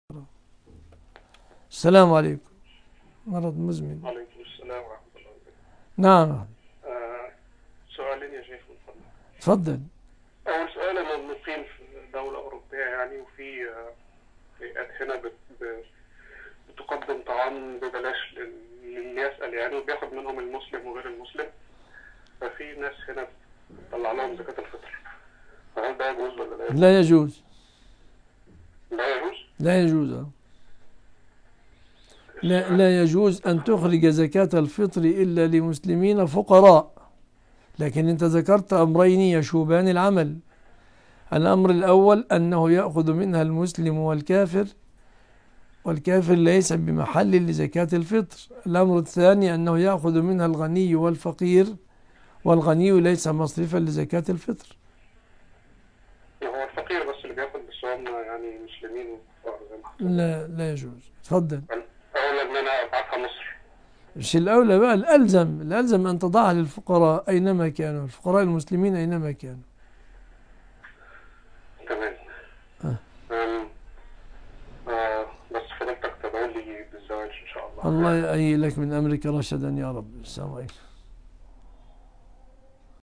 السلام عليكم مرض مزمن وعليكم السلام ورحمة الله وبركاته نعم آه سؤالين يا شيخ من فضلك تفضل أول سؤال أنا مقيم في دولة أوروبية يعني وفي آه، فئات هنا بت ب- بتقدم طعام ببلاش لل- للي يسأل يعني وبياخد منهم المسلم وغير المسلم ففي ناس هنا بتطلع لهم زكاة الفطر فهل ده يجوز ولا لا يجوز؟ لا يجوز لا يجوز؟ لا يجوز آه. لا, لا يجوز أن تخرج زكاة الفطر إلا لمسلمين فقراء لكن أنت ذكرت أمرين يشوبان العمل الأمر الأول أنه يأخذ منها المسلم والكافر والكافر ليس بمحل لزكاة الفطر الأمر الثاني أنه يأخذ منها الغني والفقير والغني ليس مصرفا لزكاة الفطر هو الفقير بس اللي بياخد بس هم يعني مسلمين وكفار زي ما حضرتك لا لا يجوز تفضل أولى إن أنا أبعتها مصر مش الأولى بقى الألزم الألزم أن تضعها للفقراء أينما كانوا الفقراء المسلمين أينما كانوا تمام آه. أم، آه بس فضلتك تدعو لي بالزواج ان شاء الله الله يأيي لك من أمرك رشدا يا رب السلام عليكم